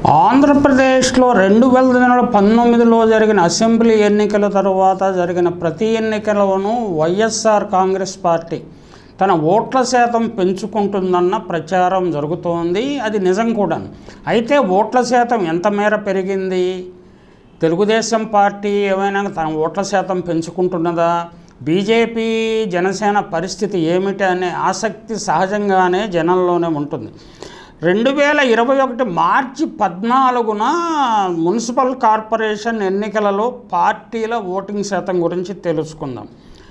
ఆంధ్రప్రదేశ్లో రెండు వేల పంతొమ్మిదిలో జరిగిన అసెంబ్లీ ఎన్నికల తరువాత జరిగిన ప్రతి ఎన్నికలను వైఎస్ఆర్ కాంగ్రెస్ పార్టీ తన ఓట్ల శాతం పెంచుకుంటుందన్న ప్రచారం జరుగుతోంది అది నిజం కూడా అయితే ఓట్ల శాతం ఎంత మేర పెరిగింది తెలుగుదేశం పార్టీ ఏమైనా తన ఓట్ల శాతం పెంచుకుంటున్నదా బీజేపీ జనసేన పరిస్థితి ఏమిటి అనే ఆసక్తి సహజంగానే జనంలోనే ఉంటుంది రెండు వేల ఇరవై ఒకటి మార్చి పద్నాలుగున మున్సిపల్ కార్పొరేషన్ ఎన్నికలలో పార్టీల ఓటింగ్ శాతం గురించి తెలుసుకుందాం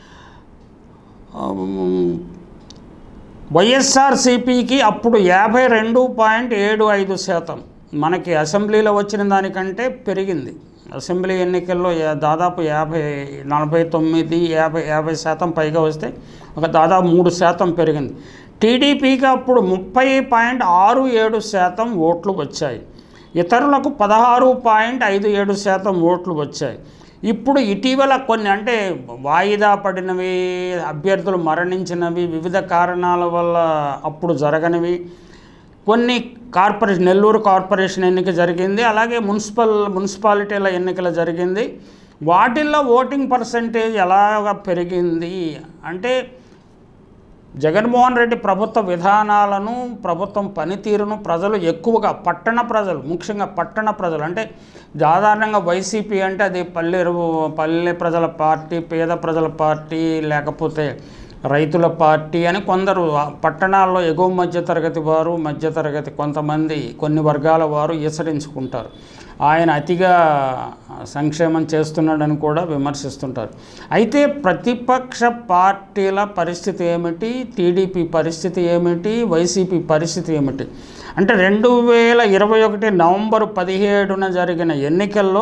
వైఎస్ఆర్సీపీకి అప్పుడు యాభై రెండు పాయింట్ ఏడు ఐదు శాతం మనకి అసెంబ్లీలో వచ్చిన దానికంటే పెరిగింది అసెంబ్లీ ఎన్నికల్లో యా- దాదాపు యాభై నలభై తొమ్మిది యాభై యాభై శాతం పైగా వస్తే ఒక దాదాపు మూడు శాతం పెరిగింది టీడీపీకి అప్పుడు ముప్పై పాయింట్ ఆరు ఏడు శాతం ఓట్లు వచ్చాయి ఇతరులకు పదహారు పాయింట్ ఐదు ఏడు శాతం ఓట్లు వచ్చాయి ఇప్పుడు ఇటీవల కొన్ని అంటే వాయిదా పడినవి అభ్యర్థులు మరణించినవి వివిధ కారణాల వల్ల అప్పుడు జరగనివి కొన్ని కార్పొరేషన్ నెల్లూరు కార్పొరేషన్ ఎన్నిక జరిగింది అలాగే మున్సిపల్ మున్సిపాలిటీల ఎన్నికలు జరిగింది వాటిల్లో ఓటింగ్ పర్సంటేజ్ ఎలాగ పెరిగింది అంటే జగన్మోహన్ రెడ్డి ప్రభుత్వ విధానాలను ప్రభుత్వం పనితీరును ప్రజలు ఎక్కువగా పట్టణ ప్రజలు ముఖ్యంగా పట్టణ ప్రజలు అంటే సాధారణంగా వైసీపీ అంటే అది పల్లె పల్లె ప్రజల పార్టీ పేద ప్రజల పార్టీ లేకపోతే రైతుల పార్టీ అని కొందరు ఆ పట్టణాల్లో ఎగువ మధ్యతరగతి వారు మధ్యతరగతి కొంతమంది కొన్ని వర్గాల వారు ఈసరించుకుంటారు ఆయన అతిగా సంక్షేమం చేస్తున్నాడని కూడా విమర్శిస్తుంటారు అయితే ప్రతిపక్ష పార్టీల పరిస్థితి ఏమిటి టీడీపీ పరిస్థితి ఏమిటి వైసీపీ పరిస్థితి ఏమిటి అంటే రెండు వేల ఇరవై ఒకటి నవంబర్ పదిహేడున జరిగిన ఎన్నికల్లో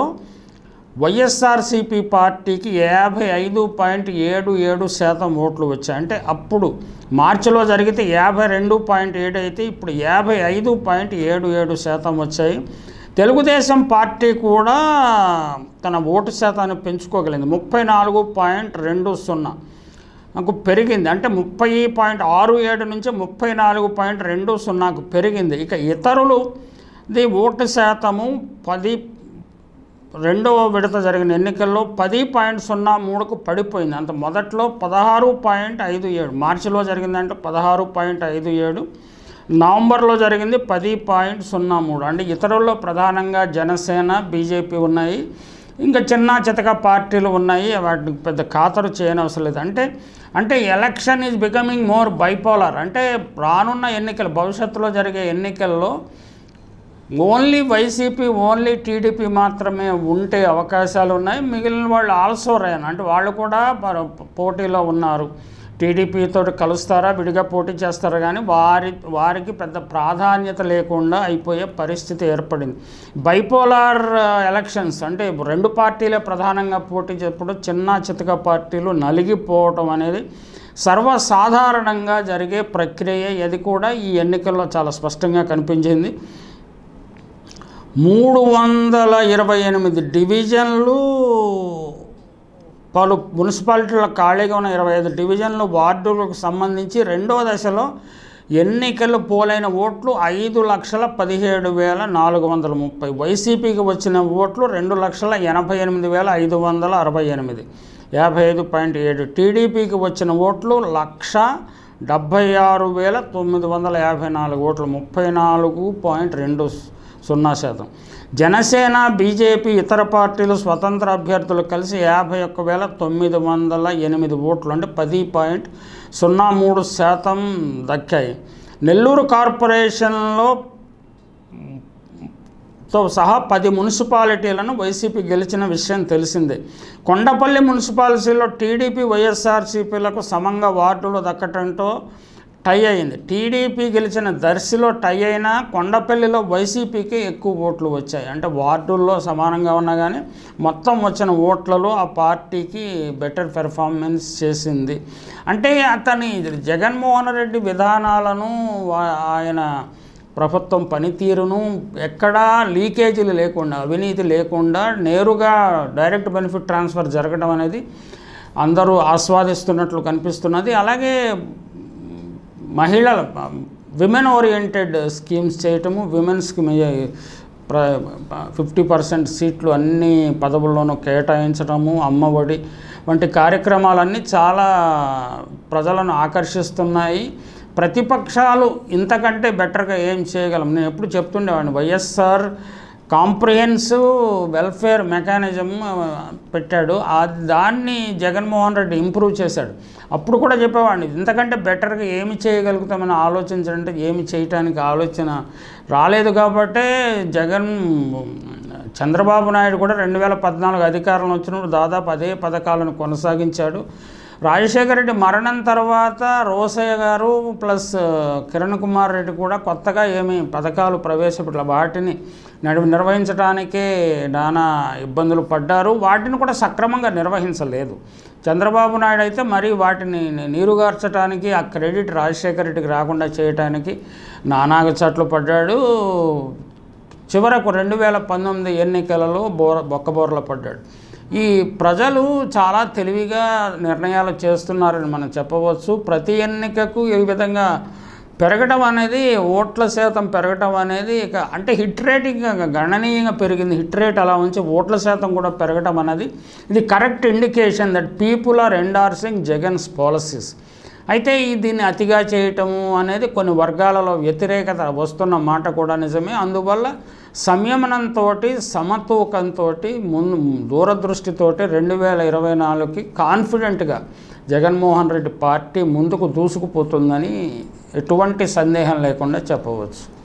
వైఎస్ఆర్సీపీ పార్టీకి యాభై ఐదు పాయింట్ ఏడు ఏడు శాతం ఓట్లు వచ్చాయి అంటే అప్పుడు మార్చిలో జరిగితే యాభై రెండు పాయింట్ ఏడు అయితే ఇప్పుడు యాభై ఐదు పాయింట్ ఏడు ఏడు శాతం వచ్చాయి తెలుగుదేశం పార్టీ కూడా తన ఓటు శాతాన్ని పెంచుకోగలిగింది ముప్పై నాలుగు పాయింట్ రెండు సున్నా నాకు పెరిగింది అంటే ముప్పై పాయింట్ ఆరు ఏడు నుంచి ముప్పై నాలుగు పాయింట్ రెండు సున్నాకు పెరిగింది ఇక ఇతరులు ది ఓటు శాతము పది రెండవ విడత జరిగిన ఎన్నికల్లో పది పాయింట్ సున్నా మూడుకు పడిపోయింది అంత మొదట్లో పదహారు పాయింట్ ఐదు ఏడు మార్చిలో జరిగిందంటే పదహారు పాయింట్ ఐదు ఏడు నవంబర్లో జరిగింది పది పాయింట్ సున్నా మూడు అంటే ఇతరుల్లో ప్రధానంగా జనసేన బీజేపీ ఉన్నాయి ఇంకా చిన్న చితక పార్టీలు ఉన్నాయి వాటికి పెద్ద ఖాతరు చేయనవసరం లేదు అంటే అంటే election is becoming more bipolar అంటే రానున్న ఎన్నికలు భవిష్యత్తులో జరిగే ఎన్నికల్లో ఓన్లీ వైసీపీ ఓన్లీ టీడీపీ మాత్రమే ఉంటే అవకాశాలు ఉన్నాయి మిగిలిన వాళ్ళు ఆల్సో రేన్ అంటే వాళ్ళు కూడా ప- పోటీలో ఉన్నారు టీడీపీతో కలుస్తారా విడిగా పోటీ చేస్తారా కానీ వారి వారికి పెద్ద ప్రాధాన్యత లేకుండా అయిపోయే పరిస్థితి ఏర్పడింది బైపోలార్ ఎలక్షన్స్ అంటే రెండు పార్టీలే ప్రధానంగా పోటీ చేప్పుడు చిన్న చితక పార్టీలు నలిగిపోవటం అనేది సర్వసాధారణంగా జరిగే ప్రక్రియ ఇది కూడా ఈ ఎన్నికల్లో చాలా స్పష్టంగా కనిపించింది మూడు వందల ఇరవై ఎనిమిది డివిజన్లు పలు మున్సిపాలిటీల ఖాళీగా ఉన్న ఇరవై ఐదు డివిజన్లు వార్డులకు సంబంధించి రెండవ దశలో ఎన్నికలు పోలైన ఓట్లు ఐదు లక్షల పదిహేడు వేల నాలుగు వందల ముప్పై వైసీపీకి వచ్చిన ఓట్లు రెండు లక్షల ఎనభై ఎనిమిది వేల ఐదు వందల అరవై ఎనిమిది యాభై ఐదు పాయింట్ ఏడు టీడీపీకి వచ్చిన ఓట్లు లక్ష డెబ్భై ఆరు వేల తొమ్మిది వందల యాభై నాలుగు ఓట్లు ముప్పై నాలుగు పాయింట్ రెండు సున్నా శాతం జనసేన బీజేపీ ఇతర పార్టీలు స్వతంత్ర అభ్యర్థులు కలిసి యాభై ఒక్క వేల తొమ్మిది వందల ఎనిమిది ఓట్లు అంటే పది పాయింట్ సున్నా మూడు శాతం దక్కాయి నెల్లూరు కార్పొరేషన్లో తో సహా పది మున్సిపాలిటీలను వైసీపీ గెలిచిన విషయం తెలిసిందే కొండపల్లి మున్సిపాలిటీలో టీడీపీ వైఎస్ఆర్సీపీలకు సమంగా వార్డులు దక్కటంతో టై అయింది టీడీపీ గెలిచిన దర్శిలో టై అయినా కొండపల్లిలో వైసీపీకి ఎక్కువ ఓట్లు వచ్చాయి అంటే వార్డుల్లో సమానంగా ఉన్నా కానీ మొత్తం వచ్చిన ఓట్లలో ఆ పార్టీకి బెటర్ పెర్ఫార్మెన్స్ చేసింది అంటే అతని జగన్మోహన్ రెడ్డి విధానాలను వా- ఆయన ప్రభుత్వం పనితీరును ఎక్కడా లీకేజీలు లేకుండా అవినీతి లేకుండా నేరుగా డైరెక్ట్ బెనిఫిట్ ట్రాన్స్ఫర్ జరగడం అనేది అందరూ ఆస్వాదిస్తున్నట్లు కనిపిస్తున్నది అలాగే మహిళల విమెన్ ఓరియంటెడ్ స్కీమ్స్ చేయటము విమెన్స్కి ప్ర ఫిఫ్టీ పర్సెంట్ సీట్లు అన్ని పదవుల్లోనూ కేటాయించడము అమ్మఒడి వంటి కార్యక్రమాలన్నీ చాలా ప్రజలను ఆకర్షిస్తున్నాయి ప్రతిపక్షాలు ఇంతకంటే బెటర్గా ఏం చేయగలం నేను ఎప్పుడు చెప్తుండేవాడిని వైఎస్ఆర్ కాంప్రిహెన్సివ్ వెల్ఫేర్ మెకానిజం పెట్టాడు ఆ దాన్ని జగన్మోహన్ రెడ్డి ఇంప్రూవ్ చేశాడు అప్పుడు కూడా చెప్పేవాడిని ఇంతకంటే బెటర్గా ఏమి చేయగలుగుతామని ఆలోచించాలంటే ఏమి చేయటానికి ఆలోచన రాలేదు కాబట్టే జగన్ చంద్రబాబు నాయుడు కూడా రెండు వేల పద్నాలుగు అధికారంలో వచ్చినప్పుడు దాదాపు అదే పథకాలను కొనసాగించాడు రాజశేఖర రెడ్డి మరణం తర్వాత రోసయ్య గారు ప్లస్ కిరణ్ కుమార్ రెడ్డి కూడా కొత్తగా ఏమి పథకాలు ప్రవేశపెట్టాల వాటిని నడివి నిర్వహించడానికే నానా ఇబ్బందులు పడ్డారు వాటిని కూడా సక్రమంగా నిర్వహించలేదు చంద్రబాబు నాయుడు అయితే మరి వాటిని నీరుగార్చడానికి ఆ క్రెడిట్ రాజశేఖర రెడ్డికి రాకుండా చేయటానికి నానాగ చట్లు పడ్డాడు చివరకు రెండు వేల పంతొమ్మిది ఎన్నికలలో బోర బొక్కబోర్ల పడ్డాడు ఈ ప్రజలు చాలా తెలివిగా నిర్ణయాలు చేస్తున్నారని మనం చెప్పవచ్చు ప్రతి ఎన్నికకు ఈ విధంగా పెరగడం అనేది ఓట్ల శాతం పెరగడం అనేది ఇక అంటే హిట్ రేట్ ఇంకా గణనీయంగా పెరిగింది హిట్ రేట్ అలా ఉంచి ఓట్ల శాతం కూడా పెరగడం అనేది ఇది correct indication that people are endorsing Jagan's policies అయితే ఈ దీన్ని అతిగా చేయటము అనేది కొన్ని వర్గాలలో వ్యతిరేకత వస్తున్న మాట కూడా నిజమే అందువల్ల సంయమనంతో సమతూకంతో ముందు దూరదృష్టితోటి రెండు వేల ఇరవై నాలుగుకి కాన్ఫిడెంట్గా జగన్మోహన్ రెడ్డి పార్టీ ముందుకు దూసుకుపోతుందని ఎటువంటి సందేహం లేకుండా చెప్పవచ్చు